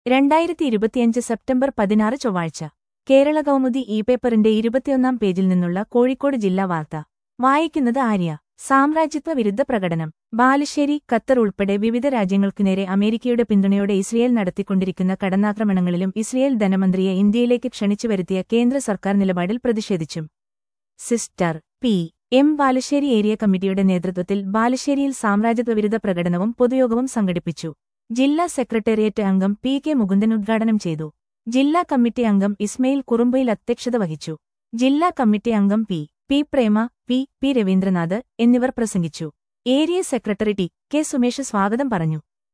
രണ്ടായിരത്തി ഇരുപത്തിയഞ്ച് സെപ്റ്റംബർ പതിനാറ് ചൊവ്വാഴ്ച കേരള കൗമുദി ഇ പേപ്പറിന്റെ ഇരുപത്തിയൊന്നാം പേജിൽ നിന്നുള്ള കോഴിക്കോട് ജില്ലാ വാർത്ത വായിക്കുന്നത് ആര്യ സാമ്രാജ്യത്വ വിരുദ്ധ പ്രകടനം ബാലുശ്ശേരി ഖത്തർ ഉൾപ്പെടെ വിവിധ രാജ്യങ്ങൾക്കു നേരെ അമേരിക്കയുടെ പിന്തുണയോടെ ഇസ്രയേൽ നടത്തിക്കൊണ്ടിരിക്കുന്ന കടന്നാക്രമണങ്ങളിലും ഇസ്രയേൽ ധനമന്ത്രിയെ ഇന്ത്യയിലേക്ക് ക്ഷണിച്ചു വരുത്തിയ കേന്ദ്ര സർക്കാർ നിലപാടിൽ പ്രതിഷേധിച്ചും sister P M Balussery area കമ്മിറ്റിയുടെ നേതൃത്വത്തിൽ ബാലുശ്ശേരിയിൽ സാമ്രാജ്യത്വ വിരുദ്ധ പ്രകടനവും പൊതുയോഗവും സംഘടിപ്പിച്ചു ജില്ലാ സെക്രട്ടേറിയറ്റ് അംഗം പി കെ മുകുന്ദൻ ഉദ്ഘാടനം ചെയ്തു ജില്ലാ കമ്മിറ്റി അംഗം ഇസ്മയിൽ കുറുമ്പയിൽ അധ്യക്ഷത വഹിച്ചു ജില്ലാ കമ്മിറ്റി അംഗം P P Prema P P Ravindranath എന്നിവർ പ്രസംഗിച്ചു area secretary T K Sumesh സ്വാഗതം പറഞ്ഞു